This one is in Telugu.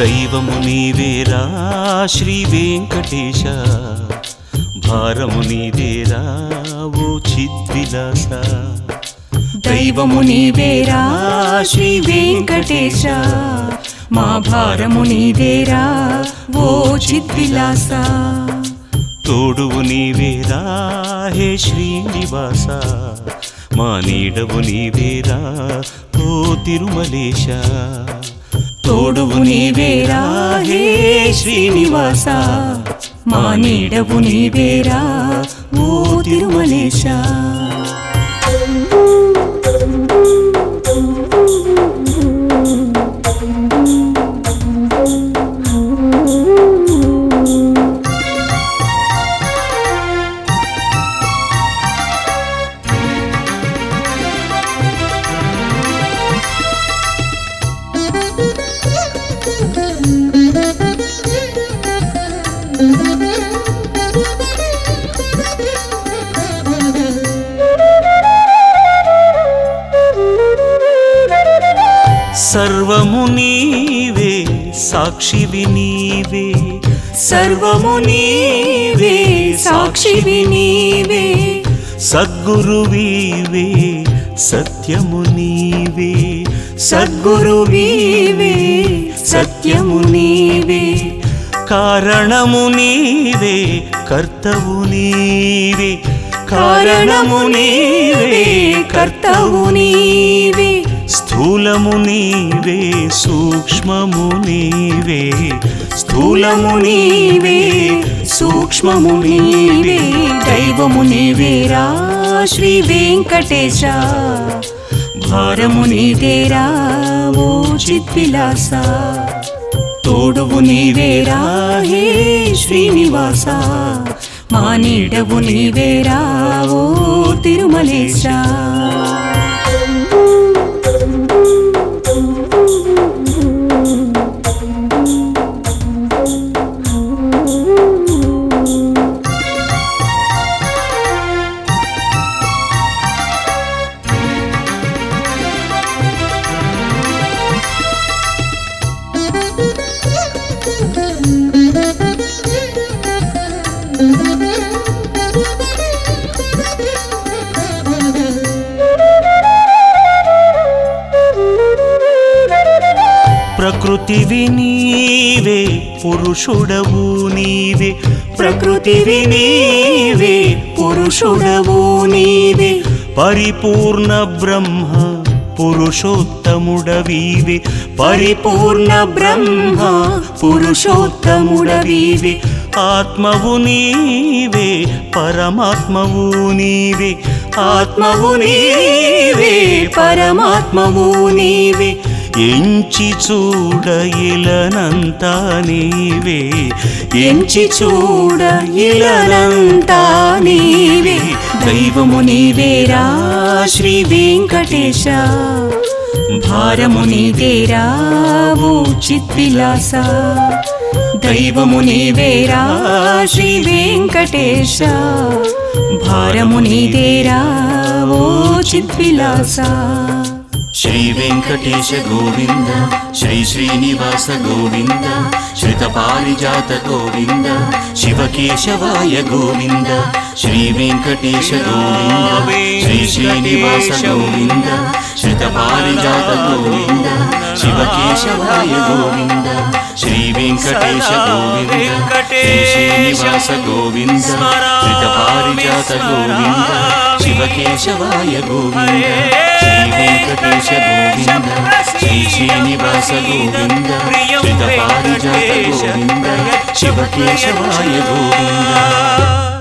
దైవము నీవేరా శ్రీ వెంకటేశ భారము నీదేరా ఓ చిద్విలాస దైవము నీవేరా శ్రీ వెంకటేశ మా భారము నీదేరా ఓ చిద్విలాస తోడువు నీవేరా హే శ్రీనివాస మా నీడవు నీవేరా ఓ తిరుమలేశ తోడువు నీవేరా హే శ్రీనివాస మా నీడవు నీవేరా ఓ తిరుమలేశ సర్వము నీవే సాక్షివి నీవే సర్వము నీవే సాక్షివి నీవే సద్గురువీవే సత్యము నీవే సద్గురువీవే సత్యము నీవే కారణము నీవే కర్తవు నీవే కారణము నీవే కర్తవు నీవే స్థూలము నీవే సూక్ష్మము నీవే స్థూలము నీవే సూక్ష్మము నీవే దైవము నీవేరా శ్రీ వెంకటేశ భారము నీదేరా ఓ చిద్విలాస తోడువు నీవేరా హే శ్రీనివాస మా నీడవు నీవేరా ఓ తిరుమలేశ ప్రకృతివి నీవే పురుషుడవు నీవే ప్రకృతివి నీవే పురుషుడవు నీవే పరిపూర్ణ బ్రహ్మ పురుషోత్తముడవీవే పరిపూర్ణ బ్రహ్మ పురుషోత్తముడవీవే ఆత్మవు నీవే పరమాత్మవు నీవే ఆత్మవు నీవే పరమాత్మవు నీవే ఎంచి చూడ ఇలనంతా నీవే ఎంచి చూడ ఇలనంతా నీవే దైవము నీవేరా శ్రీ వెంకటేశ భారము నీదేరా ఓ చిద్విలాస దైవము నీవేరా శ్రీ వెంకటేశ భారము నీదేరా ఓ చిద్విలాస శ్రీ వెంకటేశ గోవింద శ్రీ శ్రీనివాస గోవింద శ్రిత పారిజాత గోవింద శివకేశవాయ గోవింద శ్రీ వెంకటేశ గోవింద శ్రీ శ్రీనివాస గోవింద శ్రిత పారిజాత గోవింద శివకేశవాయ గోవింద శ్రీ వెంకటేశ గోవింద శ్రీ శ్రీనివాస గోవింద శ్రిత పారిజాత గోవింద శివకేశవాయ గోవింద శ్రీ వెంకటేశ గోవింద శ్రీ శ్రీనివాస గోవింద శ్రిత పారిజాత గోవింద శివకేశవాయ గోవింద